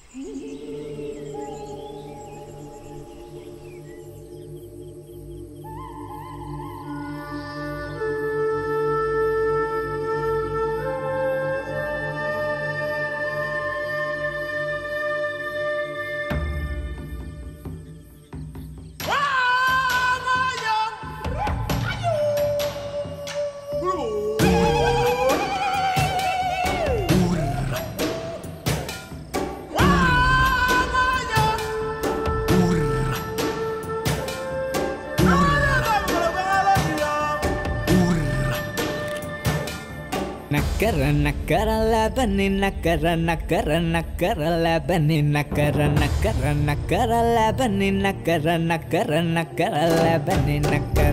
నక్కర నక్కర లేబని నక్కర నక్కర నక్కర లేబని నక్కర నక్కర నక్కర లేబని నక్కర నక్కర నక్కర లేబని నక్కర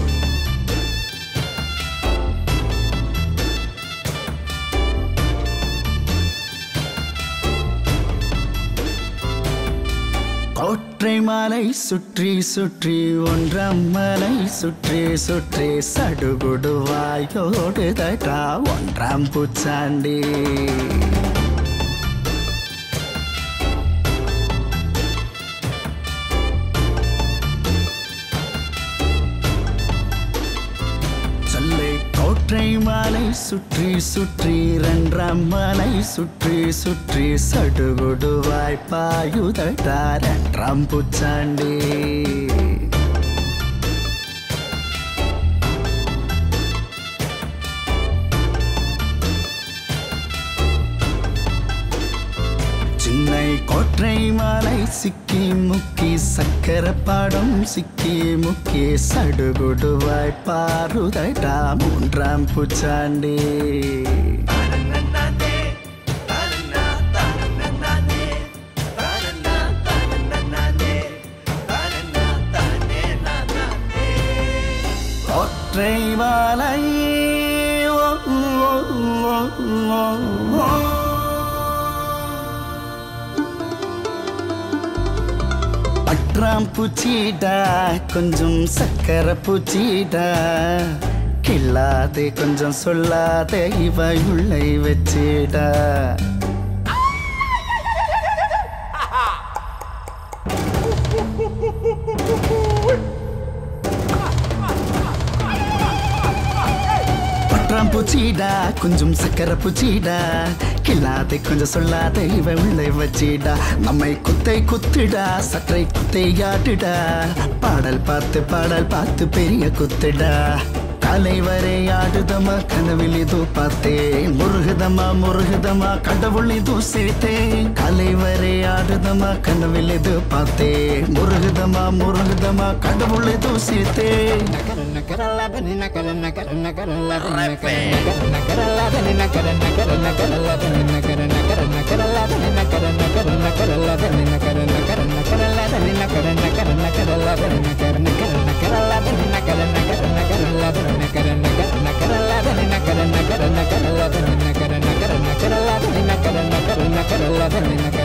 கோற்றை மலை சுற்றி சுற்றி ஒன்றாம் மலை சுற்றி சுற்றி சடுகுடுவாயோடு தட்டா ஒன்றாம் பூச்சாண்டி சொல்லை கோற்றை மலை சுற்றி சுற்றி இரண்டாம் மலை சுற்றி சுற்றி சடுகுடுவாய் பாயுதட்டா ரெண்டாம் பூச்சாண்டி சின்னை கோற்றை மலை சிக்கி முக்கி சக்கர பாடம் சிக்கி முக்கி சடுகுடுவாய் பாருதடா மூன்றாம் பூச்சாண்டி கோற்றை மலை ஓ, ஓ, ஓ, ஓ, ஓ. பற்றாம் பூச்சிடா கொஞ்சம் சக்கரை பூச்சிடா கில்லாதே கொஞ்சம் சொல்லாதே இவ உள்ளை வச்சிடா பற்றாம் பூச்சிடா கொஞ்சம் சக்கரை பூச்சிடா கில்லாதே கொஞ்சம் சொல்லாத இவ உள்ளே வச்சிடா நம்மை குத்தை குத்துடா சற்றை குத்தையாட்டுடா பாடல் பார்த்து பாடல் பார்த்து பெரிய குத்துடா காலை வரை ஆடுதமா கனவில் இது பார்த்தேன் முருகுதமா முருகுதமா கடவுள் இது சேர்த்தேன் காலை வரை ஆடுதமா கனவில் இது பார்த்தேன் முருகுதமா முருகுதமா கடவுள் இது சேர்த்தேன் నకర నకర లేబని నకర నకర నకర లేబని నకర నకర లేబని నకర నకర నకర లేబని నకర నకర నకర లేబని నకర నకర నకర లేబని నకర నకర నకర లేబని నకర నకర నకర లేబని నకర నకర నకర లేబని నకర నకర నకర లేబని నకర నకర నకర లేబని నకర నకర నకర లేబని నకర నకర నకర లేబని నకర నకర నకర లేబని నకర